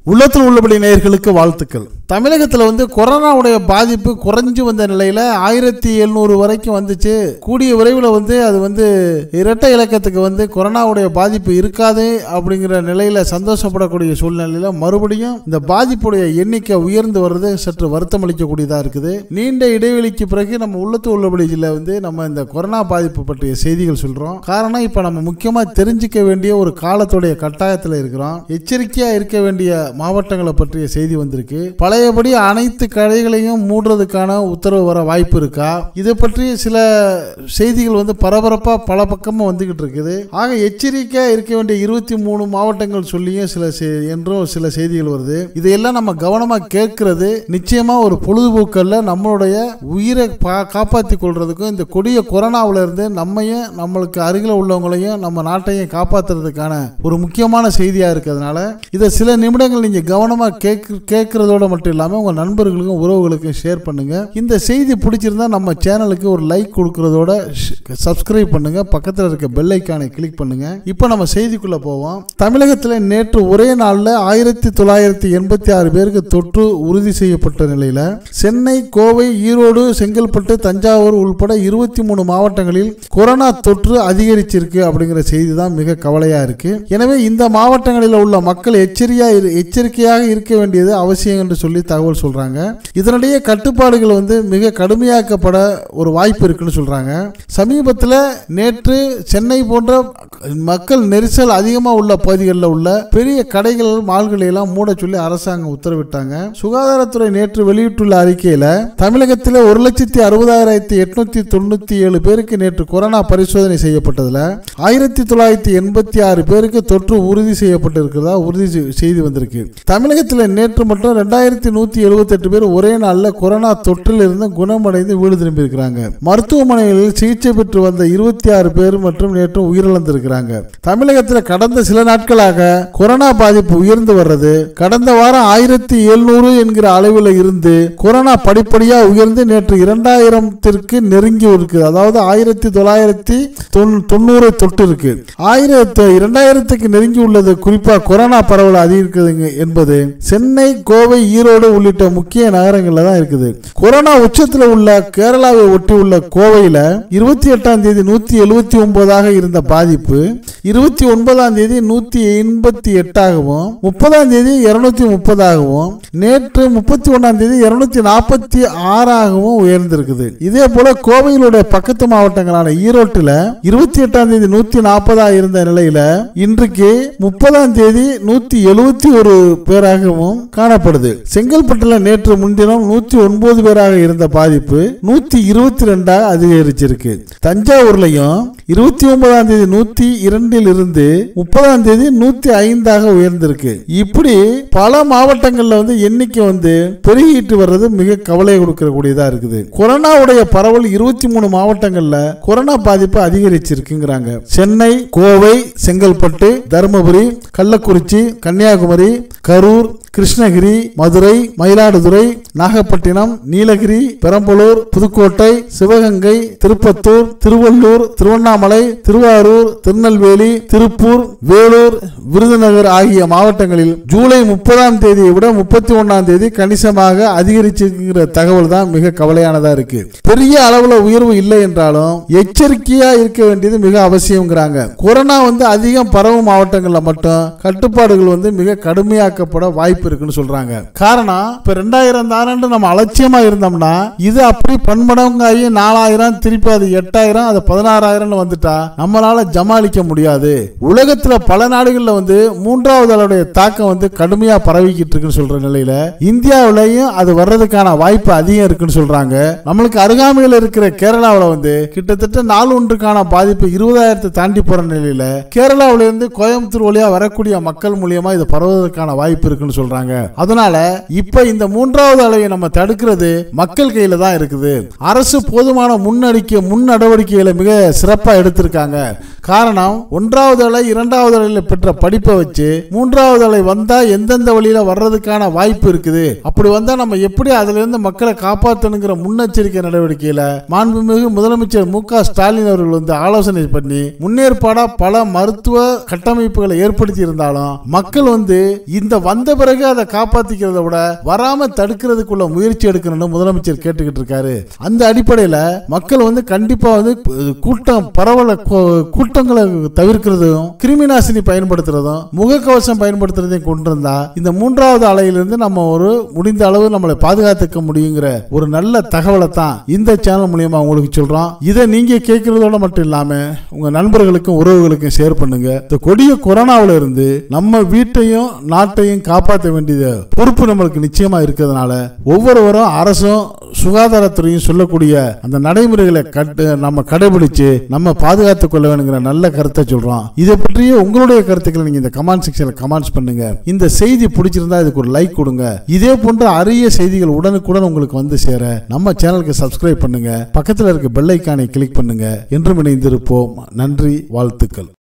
உள்ளத்தில் உள்ளபடி நேயர்களுக்கு வாழ்த்துக்கள் தமிழகத்தில் வந்து கொரோனாவுடைய பாதிப்பு குறைஞ்சு வந்த நிலையில் ஆயிரத்தி எழுநூறு வரைக்கும் வந்துச்சு கூடிய விரைவில் வந்து அது வந்து இரட்டை இலக்கத்துக்கு வந்து கொரோனாவுடைய பாதிப்பு இருக்காது அப்படிங்கிற நிலையில் சந்தோஷப்படக்கூடிய சூழ்நிலையில் மறுபடியும் இந்த பாதிப்புடைய எண்ணிக்கை உயர்ந்து வர்றது சற்று வருத்தம் அளிக்கக்கூடியதாக இருக்குது நீண்ட இடைவெளிக்கு பிறகு நம்ம உள்ளத்து உள்ளபடியில் வந்து நம்ம இந்த கொரோனா பாதிப்பு பற்றிய செய்திகள் சொல்கிறோம் காரணம் இப்போ நம்ம முக்கியமாக தெரிஞ்சிக்க வேண்டிய ஒரு காலத்துடைய கட்டாயத்தில் இருக்கிறோம் எச்சரிக்கையாக இருக்க வேண்டிய மாவட்டங்களை பற்றிய செய்தி வந்திருக்கு பழையபடி அனைத்து கடைகளையும் மூடுறதுக்கான உத்தரவு வர வாய்ப்பு இருக்கா இதை பற்றி சில செய்திகள் வந்து பரபரப்பாக பல பக்கமாக வந்துகிட்டு இருக்குது ஆக எச்சரிக்கையாக இருக்க வேண்டிய இருபத்தி மூணு மாவட்டங்கள் சொல்லியும் சில செ- என்றும் சில செய்திகள் வருது இதையெல்லாம் நம்ம கவனமாக கேட்கறது நிச்சயமா ஒரு பொழுதுபோக்கல்ல நம்மளுடைய உயிரை பா- காப்பாத்தி கொள்றதுக்கும் இந்த கொடிய கொரோனாவுல இருந்து நம்மையும் நம்மளுக்கு அருகில் உள்ளவங்களையும் நம்ம நாட்டையும் காப்பாத்துறதுக்கான ஒரு முக்கியமான செய்தியா இருக்கிறதுனால இதை சில நிமிடங்கள் நீங்க கவனமா கேட்க கேட்கறதோட மட்டும் இல்லாம உங்க நண்பர்களுக்கும் உறவுகளுக்கும் ஷேர் பண்ணுங்க இந்த செய்தி பிடிச்சிருந்தா நம்ம சேனலுக்கு ஒரு லைக் கொடுக்கறதோட சப்ஸ்கிரைப் பண்ணுங்க பக்கத்தில் இருக்க பெல் ஐக்கானை கிளிக் பண்ணுங்க இப்போ நம்ம செய்திக்குள்ள போவோம் தமிழகத்தில் நேற்று ஒரே நாளில் ஆயிரத்தி தொள்ளாயிரத்தி எண்பத்தி ஆறு பேருக்கு தொற்று உறுதி செய்யப்பட்ட நிலையில சென்னை கோவை ஈரோடு செங்கல்பட்டு தஞ்சாவூர் உள்பட இருபத்தி மூணு மாவட்டங்களில் கொரோனா தொற்று அதிகரிச்சிருக்கு அப்படிங்கிற செய்தி தான் மிக கவலையா இருக்கு எனவே இந்த மாவட்டங்களில் உள்ள மக்கள் எச்சரியா இரு- எச்சரிக்கையாக இருக்க வேண்டியது அவசியம் என்று சொல்லி தகவல் சொல்றாங்க இதனுடைய கட்டுப்பாடுகள் வந்து மிக கடுமையாக்கப்பட ஒரு வாய்ப்பு இருக்குன்னு சொல்றாங்க சமீபத்தில் நேற்று சென்னை போன்ற மக்கள் நெரிசல் அதிகமாக உள்ள பகுதிகளில் உள்ள பெரிய கடைகள் மால்களை எல்லாம் மூட சொல்லி அரசாங்கம் உத்தரவிட்டாங்க சுகாதாரத்துறை நேற்று வெளியிட்டுள்ள அறிக்கையில் தமிழகத்தில் ஒரு லட்சத்தி அறுபதாயிரத்தி எட்நூத்தி தொண்ணூத்தி ஏழு பேருக்கு நேற்று கொரோனா பரிசோதனை செய்யப்பட்டதுல ஆயிரத்தி தொள்ளாயிரத்தி எண்பத்தி ஆறு பேருக்கு தொற்று உறுதி செய்யப்பட்டிருக்கிறதா உறுதி செய்- செய்தி வந்திருக்கு தமிழகத்தில் நேற்று மட்டும் ரெண்டாயிரத்தி நூத்தி எழுபத்தெட்டு பேர் ஒரே நாளில் கொரோனா தொற்றில் இருந்து குணமடைந்து வீடு திரும்பி இருக்கிறாங்க மருத்துவமனைகளில் சிகிச்சை பெற்று வந்த இருபத்தி ஆறு பேர் மற்றும் நேற்று உயிரிழந்திருக்கிறாங்க தமிழகத்தில் கடந்த சில நாட்களாக கொரோனா பாதிப்பு உயர்ந்து வர்றது கடந்த வாரம் ஆயிரத்தி எழுநூறு என்கிற அளவில் இருந்து கொரோனா படிப்படியா உயர்ந்து நேற்று இரண்டாயிரத்திற்கு நெருங்கி இருக்கு அதாவது ஆயிரத்தி தொள்ளாயிரத்தி தொண்ணூறு தொட்டு இருக்கு ஆயிரத்து இரண்டாயிரத்துக்கு நெருங்கி உள்ளது குறிப்பா கொரோனா பரவல் அதிகரிக்குதுங்க என்பது சென்னை கோவை ஈரோடு உள்ளிட்ட முக்கிய நகரங்கள்ல தான் இருக்குது கொரோனா உச்சத்தில் உள்ள கேரளாவை ஒட்டி உள்ள கோவையில இருபத்தி எட்டாம் தேதி நூத்தி எழுபத்தி ஒன்பதாக இருந்த பாதிப்பு இருபத்தி ஒன்பதாம் தேதி நூத்தி எண்பத்தி எட்டாகவும் முப்பதாம் தேதி இருநூத்தி முப்பதாகவும் நேற்று முப்பத்தி ஒன்னாம் தேதி இருநூத்தி நாற்பத்தி ஆறாகவும் உயர்ந்திருக்குது இதே போல கோவையிலுடைய பக்கத்து மாவட்டங்களான ஈரோட்டுல இருபத்தி எட்டாம் தேதி நூத்தி நாற்பதா இருந்த நிலையில இன்றைக்கு முப்பதாம் தேதி நூத்தி எழுபத்தி ஒரு பேராகவும் காணப்படுது செங்கல்பட்டுல நேற்று முன்தினம் நூத்தி ஒன்பது பேராக இருந்த பாதிப்பு நூத்தி இருபத்தி ரெண்டாக அதிகரிச்சிருக்கு தஞ்சாவூர்லயும் இருபத்தி ஒன்பதாம் தேதி நூத்தி இரண்டில் இருந்து முப்பதாம் தேதி நூத்தி ஐந்தாக உயர்ந்திருக்கு இப்படி பல மாவட்டங்கள்ல வந்து எண்ணிக்கை வந்து பெருகிட்டு வர்றது மிக கவலை கொடுக்கக்கூடியதா இருக்குது கொரோனாவுடைய பரவல் இருபத்தி மூணு மாவட்டங்கள்ல கொரோனா பாதிப்பு அதிகரிச்சிருக்குங்கிறாங்க சென்னை கோவை செங்கல்பட்டு தருமபுரி கள்ளக்குறிச்சி கன்னியாகுமரி கரூர் கிருஷ்ணகிரி மதுரை மயிலாடுதுறை நாகப்பட்டினம் நீலகிரி பெரம்பலூர் புதுக்கோட்டை சிவகங்கை திருப்பத்தூர் திருவள்ளூர் திருவண்ணாமலை திருவாரூர் திருநெல்வேலி திருப்பூர் வேலூர் விருதுநகர் ஆகிய மாவட்டங்களில் ஜூலை முப்பதாம் தேதியை விட முப்பத்தி ஒன்னாம் தேதி கணிசமாக அதிகரிச்சிருக்கிற தகவல் தான் மிக கவலையானதா இருக்கு பெரிய அளவுல உயர்வு இல்லை என்றாலும் எச்சரிக்கையா இருக்க வேண்டியது மிக அவசியம்ங்கிறாங்க கொரோனா வந்து அதிகம் பரவும் மாவட்டங்கள்ல மட்டும் கட்டுப்பாடுகள் வந்து மிக கடுமையாக்கப்பட வாய்ப்பு இருக்குன்னு சொல்றாங்க காரணம் இப்ப ரெண்டாயிரம் தானண்டு நம்ம அலட்சியமா இருந்தோம்னா இது அப்படி பன்மடங்காகி நாலாயிரம் திருப்பி அது எட்டாயிரம் அது பதினாறாயிரம்னு வந்துட்டா நம்மளால ஜமாளிக்க முடியாது உலகத்துல பல நாடுகள்ல வந்து மூன்றாவது அளவுடைய தாக்கம் வந்து கடுமையா பரவிக்கிட்டு இருக்குன்னு சொல்ற நிலையில இந்தியாவிலையும் அது வர்றதுக்கான வாய்ப்பு அதிகம் இருக்குன்னு சொல்றாங்க நம்மளுக்கு அருகாமையில் இருக்கிற கேரளாவில் வந்து கிட்டத்தட்ட நாள் ஒன்றுக்கான பாதிப்பு இருபதாயிரத்தை தாண்டி போற நிலையில கேரளாவில இருந்து கோயம்புத்தூர் வழியா வரக்கூடிய மக்கள் மூலியமா இது பரவுவதற்கான வாய்ப்பு இருக்குன்னு சொல்றாங்க அதனால இப்ப இந்த மூன்றாவது அலையை நம்ம தடுக்கிறது மக்கள் கையில தான் இருக்குது அரசு போதுமான முன்னடிக்கை முன் நடவடிக்கைகளை மிக சிறப்பா எடுத்திருக்காங்க காரணம் ஒன்றாவது அலை இரண்டாவது அலையில பெற்ற படிப்பை வச்சு மூன்றாவது அலை வந்தா எந்தெந்த வழியில வர்றதுக்கான வாய்ப்பு இருக்குது அப்படி வந்தா நம்ம எப்படி அதுல இருந்து மக்களை காப்பாற்றணுங்கிற முன்னெச்சரிக்கை நடவடிக்கையில மாண்புமிகு முதலமைச்சர் மு க ஸ்டாலின் அவர்கள் வந்து ஆலோசனை பண்ணி முன்னேற்பாடா பல மருத்துவ கட்டமைப்புகளை ஏற்படுத்தி இருந்தாலும் மக்கள் வந்து இந்த வந்த பிறகு அதை காப்பாத்திக்கிறத விட வராம தடுக்கிறதுக்குள்ள முயற்சி எடுக்கணும்னு முதலமைச்சர் கேட்டுக்கிட்டு இருக்காரு அந்த அடிப்படையில மக்கள் வந்து கண்டிப்பா வந்து கூட்டம் பரவல கூ- கூட்டங்களை தவிர்க்கிறதும் கிருமி நாசினி பயன்படுத்துறதும் முகக்கவசம் பயன்படுத்துறதையும் கொண்டு இருந்தா இந்த மூன்றாவது அலையிலிருந்து நம்ம ஒரு முடிந்த அளவு நம்மளை பாதுகாத்துக்க முடியுங்கிற ஒரு நல்ல தகவலை தான் இந்த சேனல் மூலியமா உங்களுக்கு சொல்றோம் இதை நீங்க கேட்கறதோட மட்டும் இல்லாம உங்க நண்பர்களுக்கும் உறவுகளுக்கும் ஷேர் பண்ணுங்க இந்த கொடிய கொரோனாவுல இருந்து நம்ம வீட்டையும் நாட்டையும் காப்பாற்ற வேண்டியது பொறுப்பு நம்மளுக்கு நிச்சயமா இருக்கிறதுனால ஒவ்வொருவரும் அரசும் சுகாதாரத்துறையும் சொல்லக்கூடிய அந்த நடைமுறைகளை கட்டு நம்ம கடைபிடிச்சு நம்ம பாதுகாத்துக் கொள்ள வேணுங்கிற நல்ல கருத்தை சொல்றோம் இதை பற்றிய உங்களுடைய கருத்துக்களை நீங்க இந்த கமெண்ட் செக்ஷன்ல கமெண்ட்ஸ் பண்ணுங்க இந்த செய்தி பிடிச்சிருந்தா இதுக்கு ஒரு லைக் கொடுங்க இதே போன்ற அரிய செய்திகள் உடனுக்குடன் உங்களுக்கு வந்து சேர நம்ம சேனலுக்கு சப்ஸ்கிரைப் பண்ணுங்க பக்கத்தில் இருக்க பெல் ஐக்கானை கிளிக் பண்ணுங்க என்றும் இணைந்திருப்போம் நன்றி வாழ்த்துக்கள்